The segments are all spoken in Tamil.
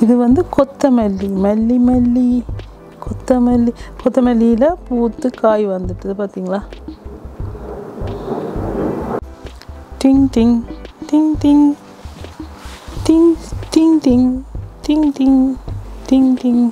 இது வந்து கொத்தமல்லி மல்லி மல்லி கொத்தமல்லி கொத்தமல்லியில் பூத்து காய் வந்துட்டுது பார்த்தீங்களா டிங் டிங் டிங் டிங் டிங் டிங் டிங் டிங் டிங் டிங் டிங்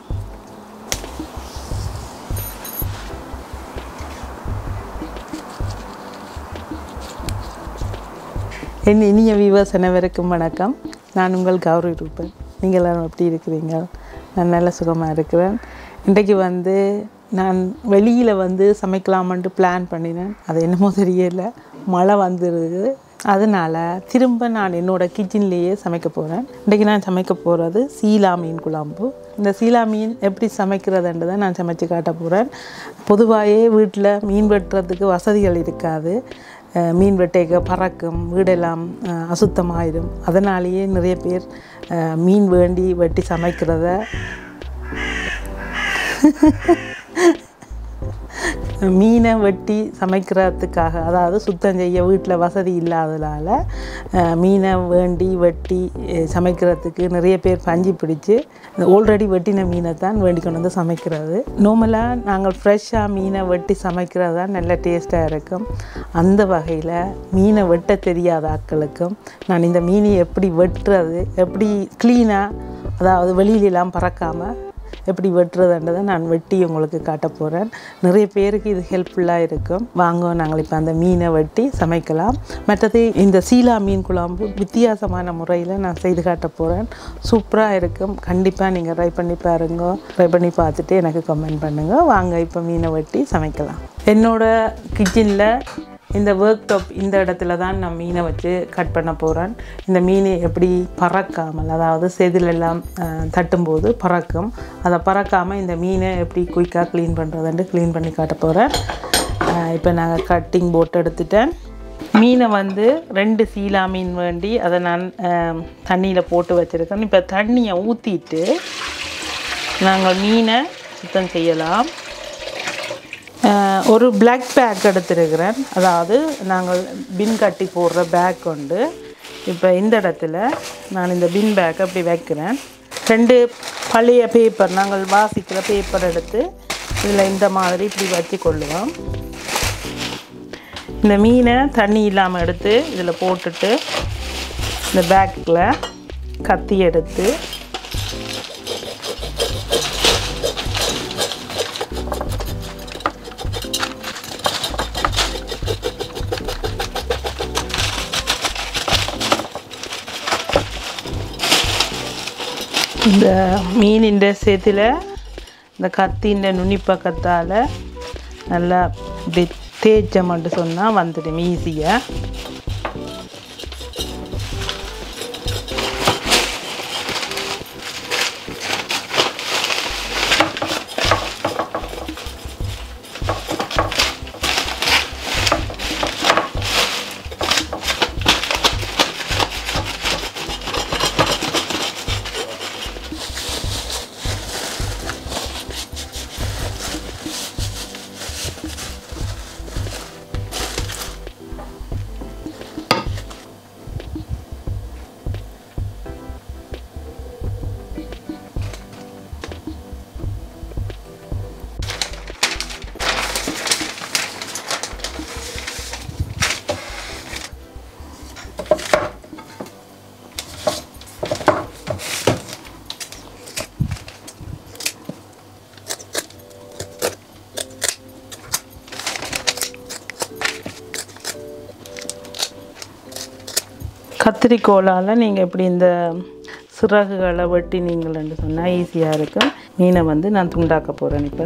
என் இனிய வியூவர்ஸ் அனைவருக்கும் வணக்கம் நான் உங்கள் கௌரி ரூபன் நீங்கள் எல்லாரும் எப்படி இருக்கிறீங்க நான் நல்ல சுகமாக இருக்கிறேன் இன்றைக்கு வந்து நான் வெளியில் வந்து சமைக்கலாமான்ட்டு பிளான் பண்ணினேன் அது என்னமோ தெரியல மழை வந்துடுது அதனால் திரும்ப நான் என்னோடய கிச்சன்லேயே சமைக்க போகிறேன் இன்றைக்கி நான் சமைக்க போகிறது சீலா மீன் குழம்பு இந்த சீலா மீன் எப்படி சமைக்கிறதுன்றதை நான் சமைச்சு காட்ட போகிறேன் பொதுவாகவே வீட்டில் மீன் வெட்டுறதுக்கு வசதிகள் இருக்காது அஹ் மீன் வெட்டைக்க பறக்கும் வீடெல்லாம் அஹ் அசுத்தமாயிடும் அதனாலேயே நிறைய பேர் அஹ் மீன் வேண்டி வெட்டி சமைக்கிறத மீனை வெட்டி சமைக்கிறதுக்காக அதாவது சுத்தம் செய்ய வீட்டில் வசதி இல்லாததால் அஹ், மீனை வேண்டி வெட்டி அஹ், சமைக்கிறதுக்கு நிறைய பேர் பஞ்சு பிடிச்சு ஆல்ரெடி வெட்டின மீனை தான் வேண்டி கொண்டு வந்து சமைக்கிறது நார்மலாக நாங்கள் ஃப்ரெஷ்ஷாக மீனை வெட்டி சமைக்கிறது தான் நல்ல டேஸ்ட்டாக இருக்கும் அந்த வகையில் மீனை வெட்ட தெரியாத ஆட்களுக்கும் நான் இந்த மீனை எப்படி வெட்டுறது எப்படி க்ளீனாக அதாவது வெளியிலலாம் பறக்காமல் எப்படி வெட்டுறதுன்றதை நான் வெட்டி உங்களுக்கு காட்ட போகிறேன் நிறைய பேருக்கு இது ஹெல்ப்ஃபுல்லாக இருக்கும் வாங்க நாங்கள் இப்போ அந்த மீனை வெட்டி சமைக்கலாம் மற்றது இந்த சீலா மீன் குழம்பு வித்தியாசமான முறையில் நான் செய்து காட்ட போகிறேன் சூப்பராக இருக்கும் கண்டிப்பாக நீங்கள் ட்ரை பண்ணி பாருங்க ட்ரை பண்ணி பார்த்துட்டு எனக்கு கமெண்ட் பண்ணுங்கள் வாங்க இப்போ மீனை வெட்டி சமைக்கலாம் என்னோட கிச்சனில் இந்த ஒர்க் டாப் இந்த இடத்துல தான் நான் மீனை வச்சு கட் பண்ண போகிறேன் இந்த மீன் எப்படி பறக்காமல் அதாவது செதிலெல்லாம் அஹ், தட்டும்போது பறக்கும் அதை பறக்காமல் இந்த மீனை எப்படி குயிக்காக க்ளீன் பண்ணுறதுன்ட்டு க்ளீன் பண்ணி காட்ட போகிறேன் இப்போ நாங்கள் கட்டிங் போட்டு எடுத்துட்டேன் மீனை வந்து ரெண்டு சீலா மீன் வேண்டி அதை நான் தண்ணியில் போட்டு வச்சுருக்கேன் இப்போ தண்ணியை ஊற்றிட்டு நாங்கள் மீனை சுத்தம் செய்யலாம் அஹ் ஒரு பிளாக் பேக் எடுத்திருக்கிறேன் அதாவது நாங்கள் பின் கட்டி போடுற பேக் உண்டு இப்போ இந்த இடத்துல நான் இந்த பின் பேக் அப்படி வைக்கிறேன் ரெண்டு பழைய பேப்பர் நாங்கள் வாசிக்கிற பேப்பர் எடுத்து இதில் இந்த மாதிரி இப்படி வச்சு கொள்ளுவோம் இந்த மீனை தண்ணி இல்லாமல் எடுத்து இதில் போட்டுட்டு இந்த பேக்கில் கத்தி எடுத்து இந்த மீனின் சேத்துல இந்த கத்தின் நுனிப்பக்கத்தால் நல்லா இப்படி தேய்ச்ச மட்டும் சொன்னால் வந்துடும் ஈஸியாக கத்திரிக்கோலால் நீங்கள் இப்படி இந்த சிறகுகளை வெட்டி நீங்கள்னு சொன்னால் ஈஸியாக இருக்கும் மீனை வந்து நான் துண்டாக்க போகிறேன் இப்போ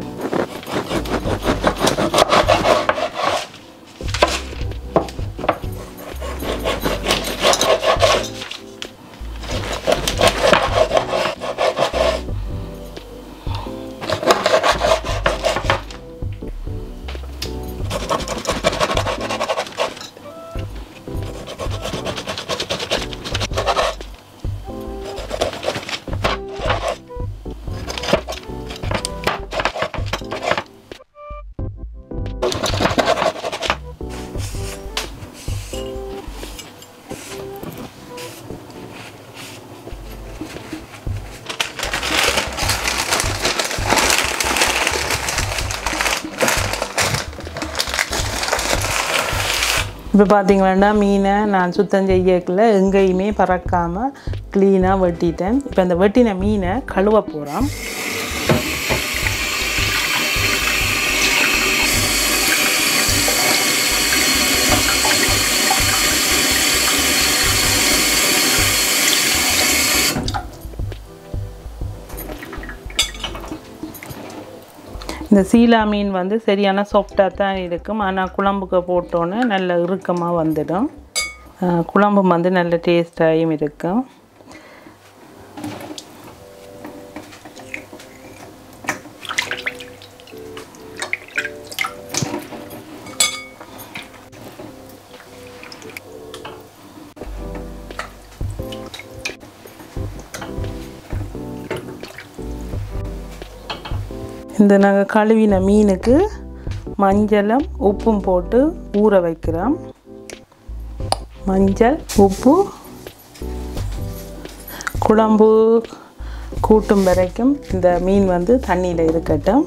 இப்போ பார்த்தீங்கன்னா மீனை நான் சுத்தம் செய்யக்குள்ள எங்கேயுமே பறக்காமல் க்ளீனாக வெட்டிட்டேன் இப்போ அந்த வெட்டின மீனை கழுவ போகிறோம் இந்த சீலா மீன் வந்து சரியான சாஃப்டாக தான் இருக்கும் ஆனால் குழம்புக்கு போட்டோன்னே நல்ல இறுக்கமாக வந்துடும் அஹ் குழம்பு வந்து நல்ல டேஸ்டாகவும் இருக்கும் இந்த நாங்கள் கழுவின மீனுக்கு மஞ்சளும் உப்பும் போட்டு ஊற வைக்கிறோம் மஞ்சள் உப்பு குழம்பு கூட்டும் வரைக்கும் இந்த மீன் வந்து தண்ணியில் இருக்கட்டும்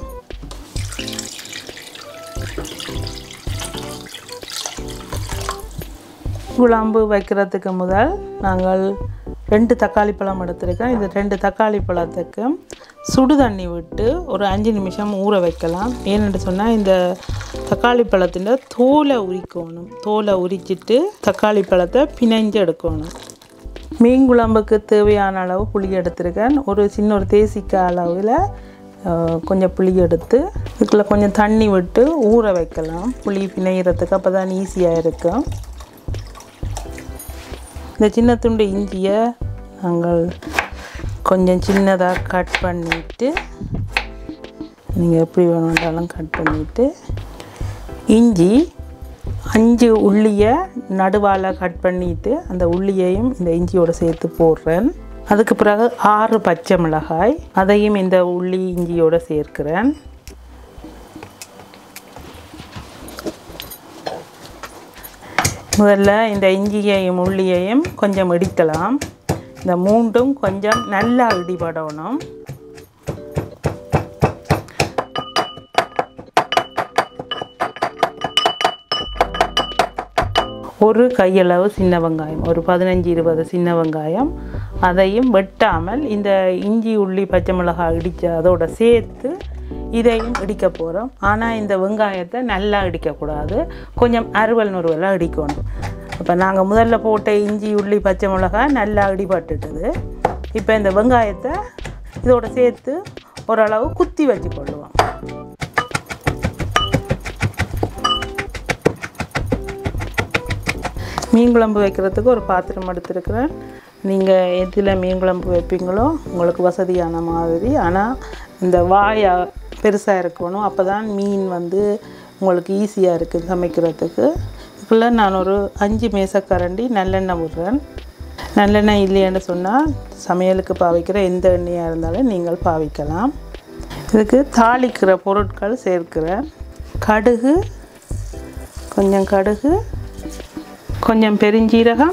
குழம்பு வைக்கிறதுக்கு முதல் நாங்கள் ரெண்டு தக்காளி பழம் எடுத்திருக்கோம் இந்த ரெண்டு தக்காளி பழத்துக்கு சுடு தண்ணி விட்டு ஒரு அஞ்சு நிமிஷம் ஊற வைக்கலாம் ஏன்னு சொன்னால் இந்த தக்காளி பழத்தின் தோலை உரிக்கணும் தோலை உரிச்சிட்டு தக்காளி பழத்தை பிணைஞ்சு எடுக்கணும் மீன் குழம்புக்கு தேவையான அளவு புளி எடுத்திருக்கேன் ஒரு சின்ன ஒரு தேசிக்காய் அளவில் அஹ், கொஞ்சம் புளி எடுத்து இதுக்குள்ளே கொஞ்சம் தண்ணி விட்டு ஊற வைக்கலாம் புளி பிணைகிறதுக்கு அப்போ தான் ஈஸியாக இருக்கும் இந்த சின்ன துண்டு இஞ்சியை நாங்கள் கொஞ்சம் சின்னதாக கட் பண்ணிவிட்டு நீங்கள் எப்படி வேணுன்றாலும் கட் பண்ணிவிட்டு இஞ்சி அஞ்சு உள்ளியை நடுவால் கட் பண்ணிட்டு அந்த உள்ளியையும் இந்த இஞ்சியோட சேர்த்து போடுறேன் அதுக்கு பிறகு ஆறு பச்சை மிளகாய் அதையும் இந்த உள்ளி இஞ்சியோட சேர்க்கிறேன் முதல்ல இந்த இஞ்சியையும் உள்ளியையும் கொஞ்சம் இடிக்கலாம் இந்த மூண்டும் கொஞ்சம் நல்லா இடிபடணும் ஒரு கையளவு சின்ன வெங்காயம் ஒரு பதினஞ்சு இருபது சின்ன வெங்காயம் அதையும் வெட்டாமல் இந்த இஞ்சி உள்ளி பச்சை மிளகாய் இடித்த அதோட சேர்த்து இதையும் இடிக்க போகிறோம் ஆனால் இந்த வெங்காயத்தை நல்லா இடிக்கக்கூடாது கொஞ்சம் அறுவல் நுறுவலாக இடிக்கணும் இப்போ நாங்கள் முதல்ல போட்ட இஞ்சி உள்ளி பச்சை மிளகாய் நல்லா இடிபட்டுட்டுது இப்போ இந்த வெங்காயத்தை இதோட சேர்த்து ஓரளவு குத்தி வச்சு கொள்ளுவோம் மீன் குழம்பு வைக்கிறதுக்கு ஒரு பாத்திரம் எடுத்துருக்குறேன் நீங்கள் எதில் மீன் குழம்பு வைப்பீங்களோ உங்களுக்கு வசதியான மாதிரி ஆனால் இந்த வாயா பெருசாக இருக்கணும் அப்போ தான் மீன் வந்து உங்களுக்கு ஈஸியாக இருக்குது சமைக்கிறதுக்கு இதுக்குள்ளே நான் ஒரு அஞ்சு மேசக்கரண்டி நல்லெண்ணெய் விடுறேன் நல்லெண்ணெய் இல்லைன்னு சொன்னால் சமையலுக்கு பாவிக்கிற எந்த எண்ணெயாக இருந்தாலும் நீங்கள் பாவிக்கலாம் இதுக்கு தாளிக்கிற பொருட்கள் சேர்க்கிறேன் கடுகு கொஞ்சம் கடுகு கொஞ்சம் பெருஞ்சீரகம்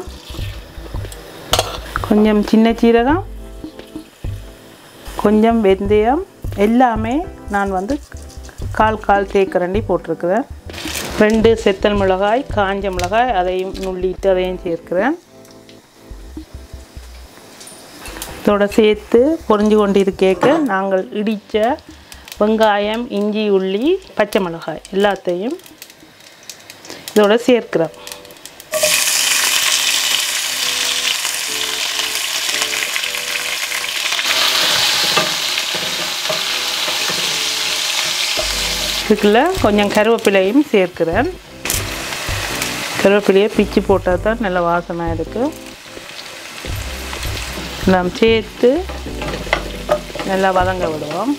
கொஞ்சம் சின்ன சீரகம் கொஞ்சம் வெந்தயம் எல்லாமே நான் வந்து கால் கால் தேக்கரண்டி போட்டிருக்கிறேன் ரெண்டு செத்தல் மிளகாய் காஞ்ச மிளகாய் அதையும் நுள்ளிட்டு அதையும் சேர்க்கிறேன் இதோட சேர்த்து பொரிஞ்சு கொண்டு இருக்கேக்க நாங்கள் இடித்த வெங்காயம் இஞ்சி உள்ளி பச்சை மிளகாய் எல்லாத்தையும் இதோட சேர்க்கிறோம் இதுக்குள்ள கொஞ்சம் கருவேப்பிலையும் சேர்க்கிறேன் கருவேப்பிலையை பிச்சு போட்டால் தான் நல்ல வாசனை இருக்குது எல்லாம் சேர்த்து நல்லா வதங்க விடுவோம்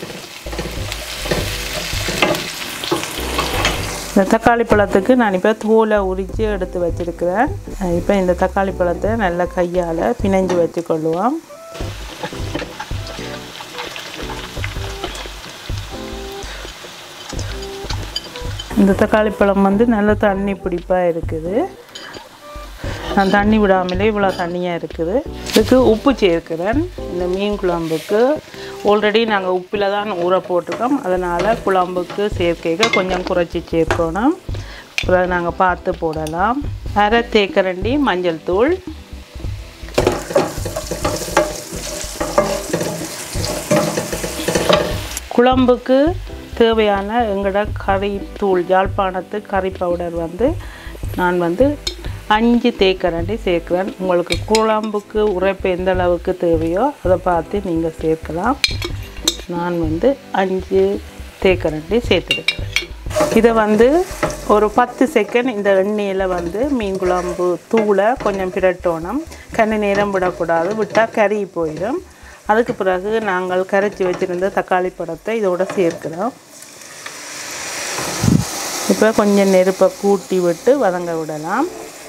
இந்த தக்காளி பழத்துக்கு நான் இப்போ தோலை உரித்து எடுத்து வச்சுருக்கிறேன் இப்போ இந்த தக்காளி பழத்தை நல்லா கையால் பிணைஞ்சு வச்சுக்கொள்ளுவோம் இந்த தக்காளி பழம் வந்து நல்ல தண்ணி பிடிப்பாக இருக்குது நான் தண்ணி விடாமலே இவ்வளோ தண்ணியாக இருக்குது இதுக்கு உப்பு சேர்க்கிறேன் இந்த மீன் குழம்புக்கு ஆல்ரெடி நாங்கள் உப்பில் தான் ஊற போட்டிருக்கோம் அதனால் குழம்புக்கு சேர்க்கைக்கு கொஞ்சம் குறைச்சி சேர்க்கணும் அப்புறம் நாங்கள் பார்த்து போடலாம் அரை தேக்கரண்டி மஞ்சள் தூள் குழம்புக்கு தேவையான எங்களோட கறி தூள் யாழ்ப்பாணத்து கறி பவுடர் வந்து நான் வந்து அஞ்சு தேக்கரண்டி சேர்க்குறேன் உங்களுக்கு குழம்புக்கு உரைப்பு எந்த அளவுக்கு தேவையோ அதை பார்த்து நீங்கள் சேர்க்கலாம் நான் வந்து அஞ்சு தேக்கரண்டி சேர்த்துருக்கிறேன் இதை வந்து ஒரு பத்து செகண்ட் இந்த எண்ணெயில் வந்து மீன் குழம்பு தூளை கொஞ்சம் பிரட்டணும் கண்ணி நேரம் விடக்கூடாது விட்டால் கறி போயிடும் அதுக்கு பிறகு நாங்கள் கரைச்சி வச்சுருந்த தக்காளி பழத்தை இதோட சேர்க்கிறோம் இப்போ கொஞ்சம் நெருப்பை கூட்டி விட்டு வதங்க விடலாம்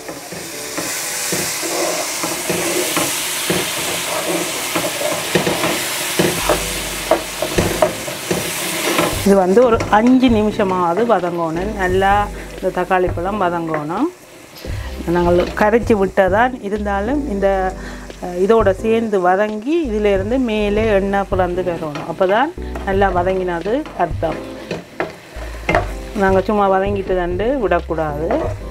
இது வந்து ஒரு அஞ்சு நிமிஷமாவது வதங்கணும் நல்லா இந்த தக்காளி பழம் வதங்கணும் நாங்கள் கரைச்சி விட்டதான் இருந்தாலும் இந்த அஹ், இதோட சேர்ந்து வதங்கி இதிலேருந்து மேலே எண்ணெய் பிறந்து வரணும் அப்போ தான் நல்லா வதங்கினது அர்த்தம் நாங்கள் சும்மா வதங்கிட்டு தண்டு விடக்கூடாது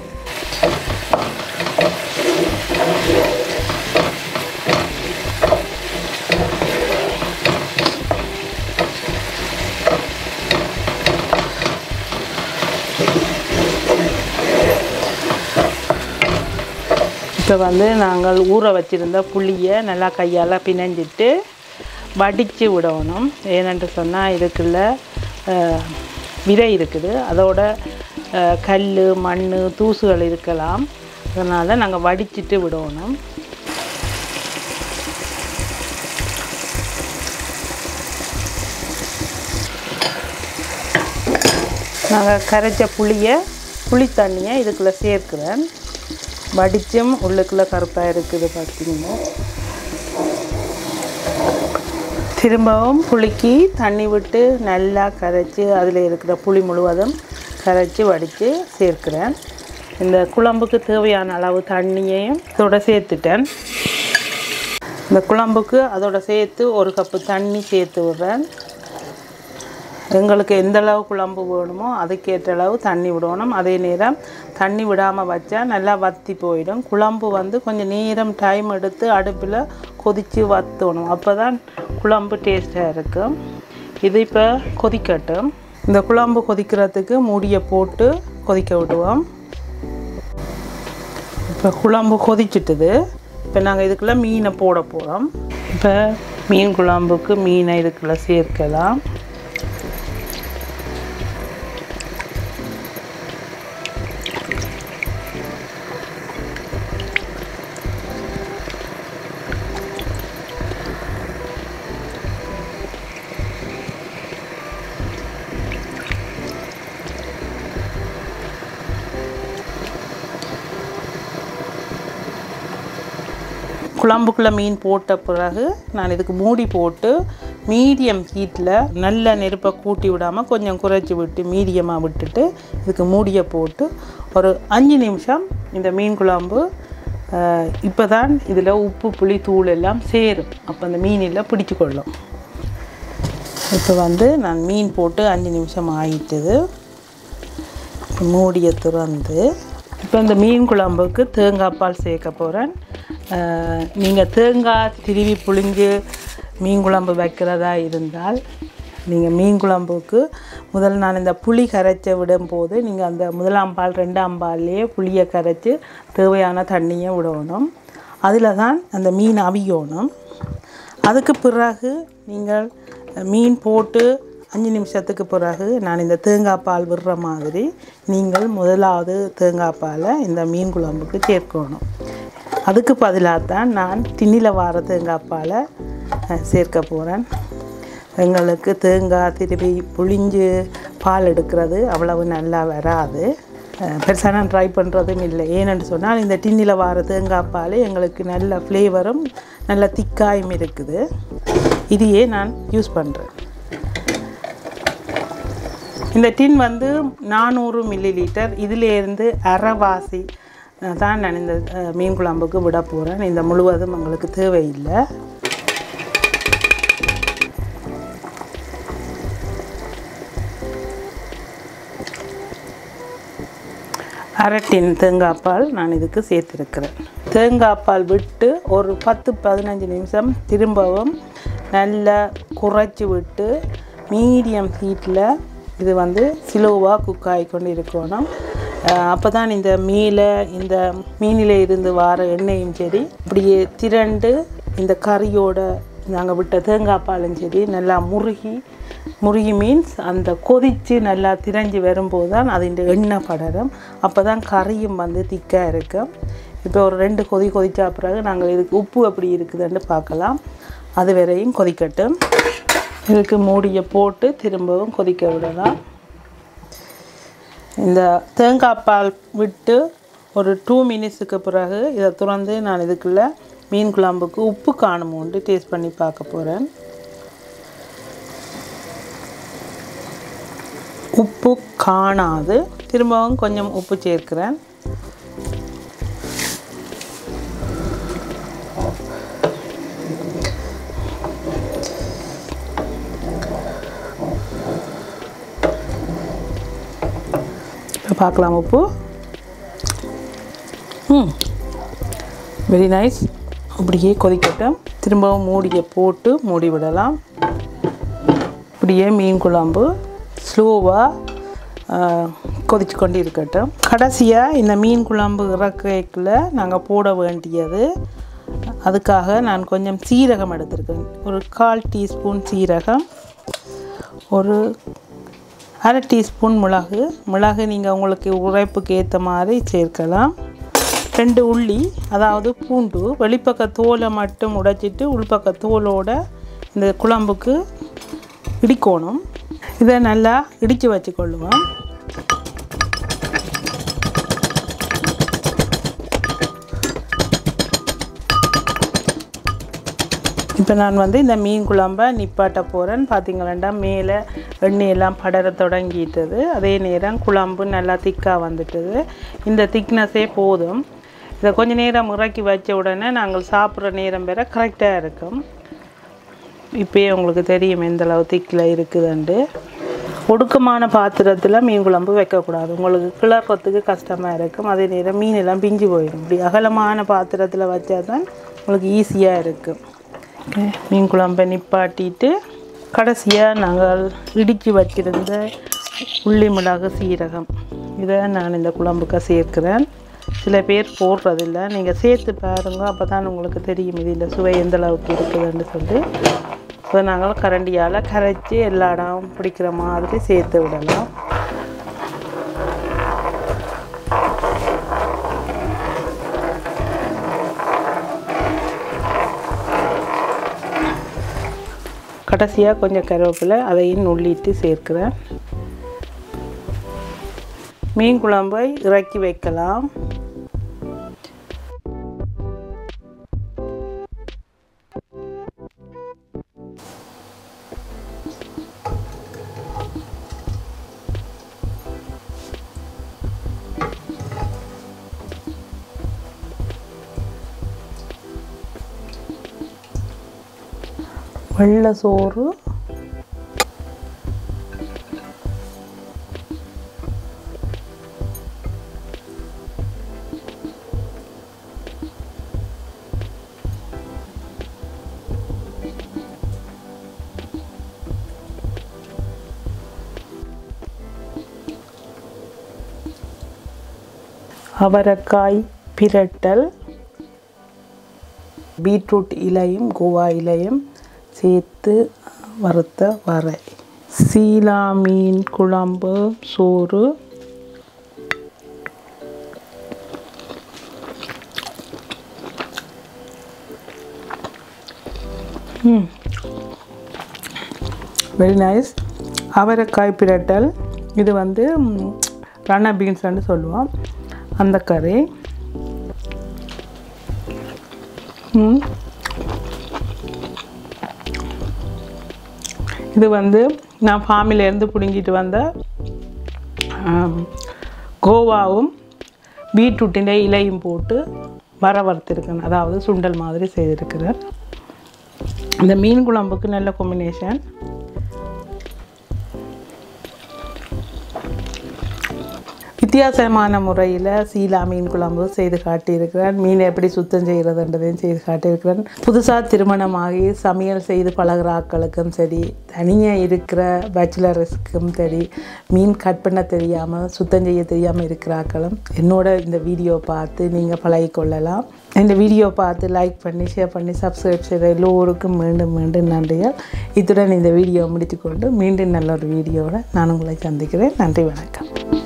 இப்போ வந்து நாங்கள் ஊற வச்சுருந்த புளியை நல்லா கையால் பிணைஞ்சிட்டு வடித்து விடணும் ஏனென்று சொன்னால் இதுக்குள்ள அஹ், விதை இருக்குது அதோட அஹ், கல் மண் தூசுகள் இருக்கலாம் அதனால் நாங்கள் வடிச்சிட்டு விடணும் நாங்கள் கரைச்ச புளியை புளி தண்ணியை இதுக்குள்ளே சேர்க்குறேன் வடிச்சும் உள்ளுக்குள்ளே கருப்பாக இருக்குது பார்த்தீங்கன்னா திரும்பவும் புளிக்கு தண்ணி விட்டு நல்லா கரைச்சி அதில் இருக்கிற புளி முழுவதும் கரைச்சி வடித்து சேர்க்கிறேன் இந்த குழம்புக்கு தேவையான அளவு தண்ணியையும் இதோட சேர்த்துட்டேன் இந்த குழம்புக்கு அதோட சேர்த்து ஒரு கப்பு தண்ணி சேர்த்து விடுறேன் எங்களுக்கு எந்த அளவு குழம்பு வேணுமோ அதுக்கேற்ற அளவு தண்ணி விடணும் அதே நேரம் தண்ணி விடாமல் வச்சா நல்லா வத்தி போயிடும் குழம்பு வந்து கொஞ்சம் நேரம் டைம் எடுத்து அடுப்பில் கொதித்து வற்றணும் அப்போ தான் குழம்பு டேஸ்ட்டாக இருக்கும் இது இப்போ கொதிக்கட்டும் இந்த குழம்பு கொதிக்கிறதுக்கு மூடியை போட்டு கொதிக்க விடுவோம் இப்போ குழம்பு கொதிச்சிட்டுது இப்போ நாங்கள் இதுக்குள்ளே மீனை போட போகிறோம் இப்போ மீன் குழம்புக்கு மீனை இதுக்குள்ளே சேர்க்கலாம் குழம்புக்குள்ளே மீன் போட்ட பிறகு நான் இதுக்கு மூடி போட்டு மீடியம் ஹீட்டில் நல்ல நெருப்பை கூட்டி விடாமல் கொஞ்சம் குறைச்சி விட்டு மீடியமாக விட்டுட்டு இதுக்கு மூடியை போட்டு ஒரு அஞ்சு நிமிஷம் இந்த மீன் குழம்பு இப்போ தான் இதில் உப்பு புளி தூள் எல்லாம் சேரும் அப்போ அந்த மீனில் பிடிச்சு கொள்ளும் இப்போ வந்து நான் மீன் போட்டு அஞ்சு நிமிஷம் ஆயிட்டுது மூடியை திறந்து இப்போ இந்த மீன் குழம்புக்கு தேங்காய் பால் சேர்க்க போகிறேன் நீங்கள் தேங்காய் திருவி புழிஞ்சு மீன் குழம்பு வைக்கிறதா இருந்தால் நீங்கள் மீன் குழம்புக்கு முதல் நான் இந்த புளி கரைச்ச விடும்போது நீங்கள் அந்த முதலாம் பால் ரெண்டாம் பால்லையே புளியை கரைச்சி தேவையான தண்ணியை விடணும் அதில் தான் அந்த மீன் அவியணும் அதுக்கு பிறகு நீங்கள் மீன் போட்டு அஞ்சு நிமிஷத்துக்கு பிறகு நான் இந்த தேங்காய் பால் விடுற மாதிரி நீங்கள் முதலாவது தேங்காய் பாலை இந்த மீன் குழம்புக்கு சேர்க்கணும் அதுக்கு பதிலாக தான் நான் டின்னில் வார தேங்காய் பாலை அஹ், சேர்க்க போகிறேன் எங்களுக்கு தேங்காய் திருப்பி புளிஞ்சு பால் எடுக்கிறது அவ்வளவு நல்லா வராது பெருசாக நான் ட்ரை பண்ணுறதும் இல்லை ஏன்னு சொன்னால் இந்த டின்னில் வார தேங்காய் பால் எங்களுக்கு நல்ல ஃப்ளேவரும் நல்ல திக்காயும் இருக்குது இதையே நான் யூஸ் பண்ணுறேன் இந்த டின் வந்து நானூறு மில்லி லிட்டர் இதிலேருந்து அரைவாசி அஹ், தான் நான் இந்த அஹ், மீன் குழம்புக்கு விட போகிறேன் இந்த முழுவதும் எங்களுக்கு தேவையில்லை அரட்டின் தேங்காய் பால் நான் இதுக்கு சேர்த்துருக்கிறேன் தேங்காய் பால் விட்டு ஒரு பத்து பதினஞ்சு நிமிஷம் திரும்பவும் நல்லா குறைச்சி விட்டு மீடியம் ஹீட்டில் இது வந்து ஸ்லோவாக குக் ஆகி கொண்டு இருக்கணும் அப்போ தான் இந்த மீலை இந்த மீனில் இருந்து வர எண்ணெயும் சரி இப்படியே திரண்டு இந்த கறியோட நாங்கள் விட்ட தேங்காய் பாலும் சரி நல்லா முருகி முருகி மீன்ஸ் அந்த கொதித்து நல்லா திரஞ்சி வரும்போது தான் அது இந்த எண்ணெய் படரும் அப்போ தான் கறியும் வந்து திக்காக இருக்கும் இப்போ ஒரு ரெண்டு கொதி கொதிச்சா பிறகு நாங்கள் இதுக்கு உப்பு எப்படி இருக்குதுன்னு பார்க்கலாம் அது வரையும் கொதிக்கட்டும் இதுக்கு மூடியை போட்டு திரும்பவும் கொதிக்க விடலாம் இந்த தேங்காய் பால் விட்டு ஒரு டூ மினிட்ஸுக்கு பிறகு இதை துறந்து நான் இதுக்குள்ளே மீன் குழம்புக்கு உப்பு காணுமோன்ட்டு டேஸ்ட் பண்ணி பார்க்க போகிறேன் உப்பு காணாது திரும்பவும் கொஞ்சம் உப்பு சேர்க்கிறேன் இப்போ பார்க்கலாம் உப்பு ம் வெரி நைஸ் அப்படியே கொதிக்கட்டும் திரும்பவும் மூடியை போட்டு மூடி விடலாம் இப்படியே மீன் குழம்பு ஸ்லோவாக கொதிச்சு கொண்டு இருக்கட்டும் கடைசியாக இந்த மீன் குழம்பு இறக்கைக்குள்ள நாங்கள் போட வேண்டியது அதுக்காக நான் கொஞ்சம் சீரகம் எடுத்திருக்கேன் ஒரு கால் டீஸ்பூன் சீரகம் ஒரு அரை டீஸ்பூன் மிளகு மிளகு நீங்கள் உங்களுக்கு உரைப்புக்கு ஏற்ற மாதிரி சேர்க்கலாம் ரெண்டு உள்ளி அதாவது பூண்டு வெளிப்பக்க தோலை மட்டும் உடைச்சிட்டு உள்பக்க தோலோட இந்த குழம்புக்கு இடிக்கணும் இதை நல்லா இடித்து வச்சுக்கொள்ளுவோம் இப்போ நான் வந்து இந்த மீன் குழம்பை நிப்பாட்ட போகிறேன் பார்த்தீங்களா மேலே எண்ணெயெல்லாம் படர தொடங்கிட்டது அதே நேரம் குழம்பு நல்லா திக்காக வந்துட்டுது இந்த திக்னஸே போதும் இதை கொஞ்ச நேரம் இறக்கி வச்ச உடனே நாங்கள் சாப்பிட்ற நேரம் வேற கரெக்டாக இருக்கும் இப்போயே உங்களுக்கு தெரியும் எந்த அளவு திக்கில் இருக்குதுன்ட்டு ஒடுக்கமான பாத்திரத்தில் மீன் குழம்பு வைக்கக்கூடாது உங்களுக்கு கிளறத்துக்கு கஷ்டமாக இருக்கும் அதே நேரம் மீன் எல்லாம் பிஞ்சு போயிடும் இப்படி அகலமான பாத்திரத்தில் வச்சா தான் உங்களுக்கு ஈஸியாக இருக்கும் ஓகே மீன் குழம்பை நிப்பாட்டிட்டு கடைசியாக நாங்கள் இடித்து வச்சிருந்த உள்ளி மிளகு சீரகம் இதை நான் இந்த குழம்புக்கு சேர்க்கிறேன் சில பேர் போடுறதில்ல நீங்கள் சேர்த்து பாருங்க அப்போ தான் உங்களுக்கு தெரியும் இதில் சுவை எந்த அளவுக்கு இருக்குதுன்னு சொல்லி ஸோ நாங்கள் கரண்டியால் கரைச்சி எல்லா இடம் பிடிக்கிற மாதிரி சேர்த்து விடலாம் கடைசியாக கொஞ்சம் கருவேப்பிலை அதையும் நுள்ளிட்டு சேர்க்கிறேன் மீன் குழம்பை இறக்கி வைக்கலாம் வெள்ளை சோறு அவரைக்காய் பிரட்டல் பீட்ரூட் இலையும் கோவா இலையும் சேர்த்து வறுத்த வரை சீலா மீன் குழம்பு சோறு வெரி நைஸ் அவரைக்காய் பிரட்டல் இது வந்து ரண பீன்ஸ்ன்னு சொல்லுவோம் அந்த கறி ம் இது வந்து நான் ஃபார்மிலேருந்து பிடுங்கிட்டு வந்த ஆம், கோவாவும் பீட்ரூட்டின் இலையும் போட்டு வர வறுத்திருக்கேன் அதாவது சுண்டல் மாதிரி செய்திருக்கிறேன் இந்த மீன் குழம்புக்கு நல்ல காம்பினேஷன் வித்தியாசமான முறையில் சீலா மீன் குழம்பு செய்து காட்டியிருக்கிறேன் மீனை எப்படி சுத்தம் செய்கிறதுன்றதையும் செய்து காட்டியிருக்கிறேன் புதுசாக திருமணமாகி சமையல் செய்து பழகிற ஆட்களுக்கும் சரி தனியாக இருக்கிற பேச்சுலர்ஸ்க்கும் சரி மீன் கட் பண்ண தெரியாமல் சுத்தம் செய்ய தெரியாமல் இருக்கிற ஆட்களும் என்னோட இந்த வீடியோ பார்த்து நீங்கள் பழகிக்கொள்ளலாம் இந்த வீடியோ பார்த்து லைக் பண்ணி ஷேர் பண்ணி சப்ஸ்கிரைப் செய்த எல்லோருக்கும் மீண்டும் மீண்டும் நன்றிகள் இத்துடன் இந்த வீடியோ முடித்துக்கொண்டு மீண்டும் நல்ல ஒரு வீடியோவில் நான் உங்களை சந்திக்கிறேன் நன்றி வணக்கம்